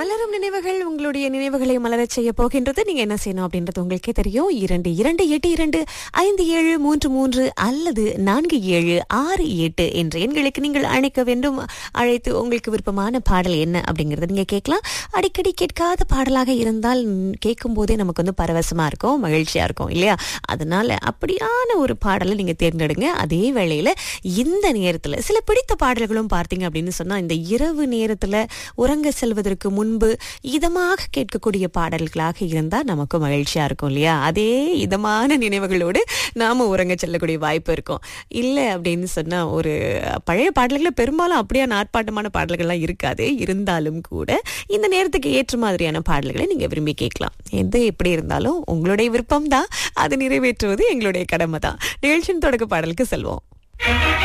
மலரும் நினைவுகள் உங்களுடைய நினைவுகளை மலரச் செய்ய போகின்றது நீங்க என்ன செய்யணும் அப்படின்றது உங்களுக்கே தெரியும் இரண்டு இரண்டு எட்டு இரண்டு ஐந்து ஏழு மூன்று மூன்று அல்லது நான்கு ஏழு ஆறு எட்டு என்ற எண்களுக்கு நீங்கள் அழைக்க வேண்டும் அழைத்து உங்களுக்கு விருப்பமான பாடல் என்ன அப்படிங்கறத நீங்க கேட்கலாம் அடிக்கடி கேட்காத பாடலாக இருந்தால் கேட்கும் போதே நமக்கு வந்து பரவசமா இருக்கும் மகிழ்ச்சியா இருக்கும் இல்லையா அதனால அப்படியான ஒரு பாடலை நீங்க தேர்ந்தெடுங்க அதே வேளையில இந்த நேரத்துல சில பிடித்த பாடல்களும் பார்த்தீங்க அப்படின்னு சொன்னா இந்த இரவு நேரத்துல உறங்க செல்வதற்கு முன்பு இதமாக கேட்கக்கூடிய பாடல்களாக இருந்தா நமக்கு மகிழ்ச்சியா இருக்கும் இல்லையா அதே இதமான நினைவுகளோடு நாம உறங்க செல்லக்கூடிய வாய்ப்பு இருக்கும் இல்ல அப்படின்னு சொன்னா ஒரு பழைய பாடல்களை பெரும்பாலும் அப்படியே நாட்பாட்டமான பாடல்கள்லாம் இருக்காது இருந்தாலும் கூட இந்த நேரத்துக்கு ஏற்ற மாதிரியான பாடல்களை நீங்க விரும்பி கேட்கலாம் எது எப்படி இருந்தாலும் உங்களுடைய விருப்பம் தான் அதை நிறைவேற்றுவது எங்களுடைய கடமை தான் நிகழ்ச்சியின் தொடக்க பாடலுக்கு செல்வோம்